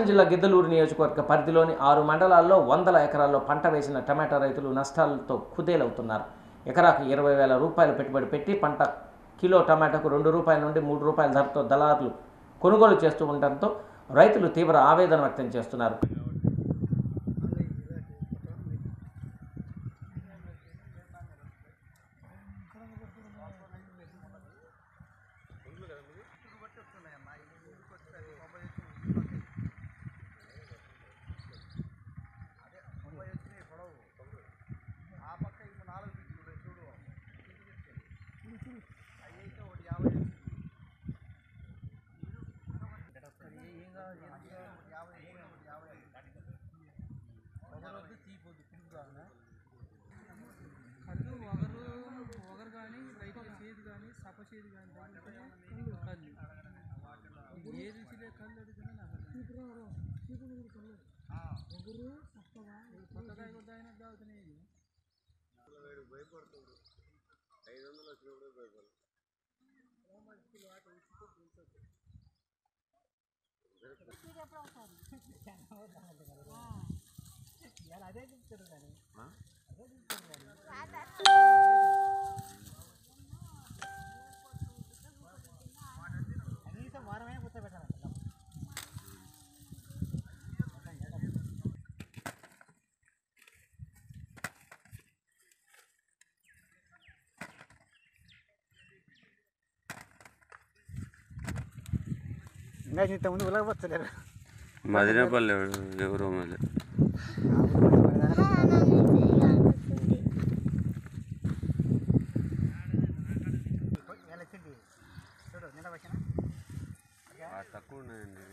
ప్రకాశం జిల్లా గిద్దలూరు నియోజకవర్గ పరిధిలోని ఆరు మండలాల్లో వందల ఎకరాల్లో పంట వేసిన టమాటా రైతులు నష్టాలతో కుదేలవుతున్నారు ఎకరాకు ఇరవై వేల రూపాయలు పెట్టుబడి పెట్టి పంట కిలో టమాటాకు రెండు రూపాయల నుండి మూడు రూపాయల ధరతో దళారులు కొనుగోలు చేస్తూ ఉండటంతో రైతులు తీవ్ర ఆవేదన వ్యక్తం చేస్తున్నారు కళ్ళు ఒకరు ఒకరు కానీ రైతుల చేతి కానీ సప చేతి కానీ తగిలితేనే కళ్ళు ఏ రుచిలే కళ్ళు అడిగినా నాకు కొత్తగా కొత్తగా తాగుతున్నాయి ఇంకా ఇంత ముందు ఉలగవచ్చలేరు మదినపల్లి ఎవరో మళ్ళీ చూడు నిన్న వచ్చిన తక్కువ ఉన్నాయండి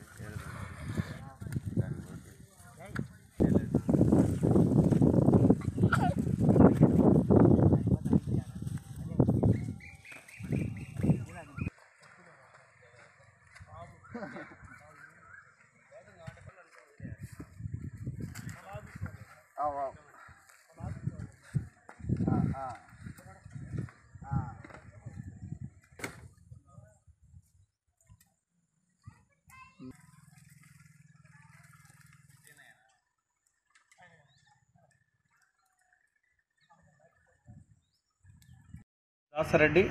దాసరెడ్డి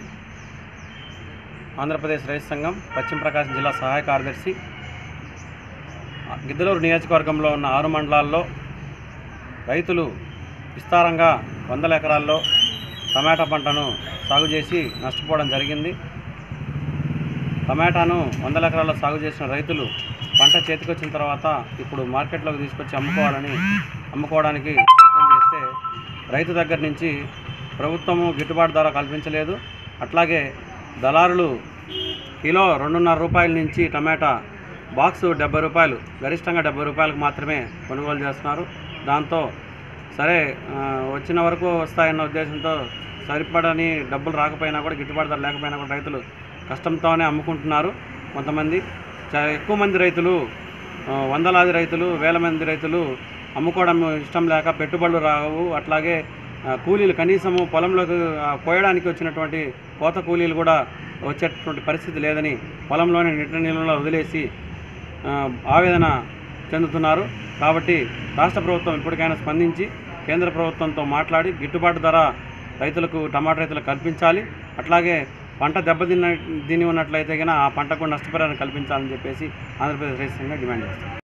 ఆంధ్రప్రదేశ్ రైతు సంఘం పశ్చిమ ప్రకాశం జిల్లా సహాయ కార్యదర్శి గిద్దలూరు నియోజకవర్గంలో ఉన్న ఆరు మండలాల్లో రైతులు విస్తారంగా వందల ఎకరాల్లో టమాటా పంటను సాగు చేసి నష్టపోవడం జరిగింది టమాటాను వందల ఎకరాల్లో సాగు చేసిన రైతులు పంట చేతికొచ్చిన తర్వాత ఇప్పుడు మార్కెట్లోకి తీసుకొచ్చి అమ్ముకోవాలని అమ్ముకోవడానికి ప్రయత్నం చేస్తే రైతు దగ్గర నుంచి ప్రభుత్వము గిట్టుబాటు ధర కల్పించలేదు అట్లాగే దళారులు కిలో రెండున్నర రూపాయల నుంచి టమాటా బాక్సు డెబ్బై రూపాయలు గరిష్టంగా డెబ్బై రూపాయలకు మాత్రమే కొనుగోలు చేస్తున్నారు దాంతో సరే ఆ, వచ్చిన వరకు వస్తాయన్న ఉద్దేశంతో సరిపడని డబ్బులు రాకపోయినా కూడా గిట్టుబాటు ధర లేకపోయినా కూడా రైతులు కష్టంతోనే అమ్ముకుంటున్నారు కొంతమంది చాలా ఎక్కువ మంది రైతులు ఆ, వందలాది రైతులు వేల మంది రైతులు అమ్ముకోవడం ఇష్టం లేక పెట్టుబడులు రావు అట్లాగే ఆ, కూలీలు కనీసము పొలంలోకి ఆ, కోయడానికి వచ్చినటువంటి కోత కూలీలు కూడా వచ్చేటటువంటి పరిస్థితి లేదని పొలంలోనే నిట్ట నీళ్ళలో వదిలేసి ఆ, ఆవేదన చెందుతున్నారు కాబట్టి రాష్ట్ర ప్రభుత్వం ఇప్పటికైనా స్పందించి కేంద్ర ప్రభుత్వంతో మాట్లాడి గిట్టుబాటు ధర రైతులకు టమాటా రైతులకు కల్పించాలి అట్లాగే పంట దెబ్బతిన్న దీని ఉన్నట్లయితే కనుక ఆ పంటకు నష్టపరిహారం కల్పించాలని చెప్పేసి ఆంధ్రప్రదేశ్ రైతు సంఘం డిమాండ్ చేస్తుంది